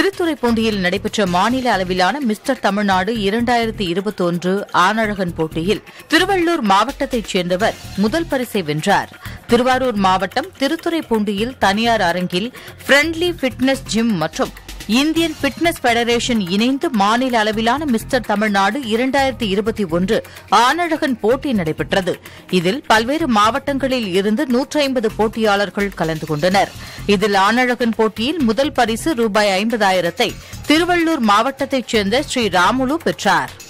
திருத்துறைப்பூண்டியில் நடைபெற்ற மாநில அளவிலான மிஸ்டர் தமிழ்நாடு இரண்டாயிரத்தி இருபத்தொன்று ஆனழகன் போட்டியில் திருவள்ளூர் மாவட்டத்தைச் சேர்ந்தவர் முதல் பரிசை வென்றார் திருவாரூர் மாவட்டம் திருத்துறைப்பூண்டியில் தனியார் அரங்கில் ஃப்ரெண்ட்லி ஃபிட்னஸ் ஜிம் மற்றும் இந்தியன் பிட்னஸ் பெடரேஷன் இணைந்து மாநில அளவிலான மிஸ்டர் தமிழ்நாடு இரண்டாயிரத்தி இருபத்தி ஒன்று ஆனழகன் போட்டி நடைபெற்றது இதில் பல்வேறு மாவட்டங்களில் இருந்து நூற்றி ஐம்பது போட்டியாளர்கள் கலந்து கொண்டனர் இதில் ஆனழகன் போட்டியில் முதல் பரிசு ரூபாய் ஐம்பதாயிரத்தை திருவள்ளூர் மாவட்டத்தைச் சேர்ந்த ஸ்ரீ ராமுலு பெற்றார்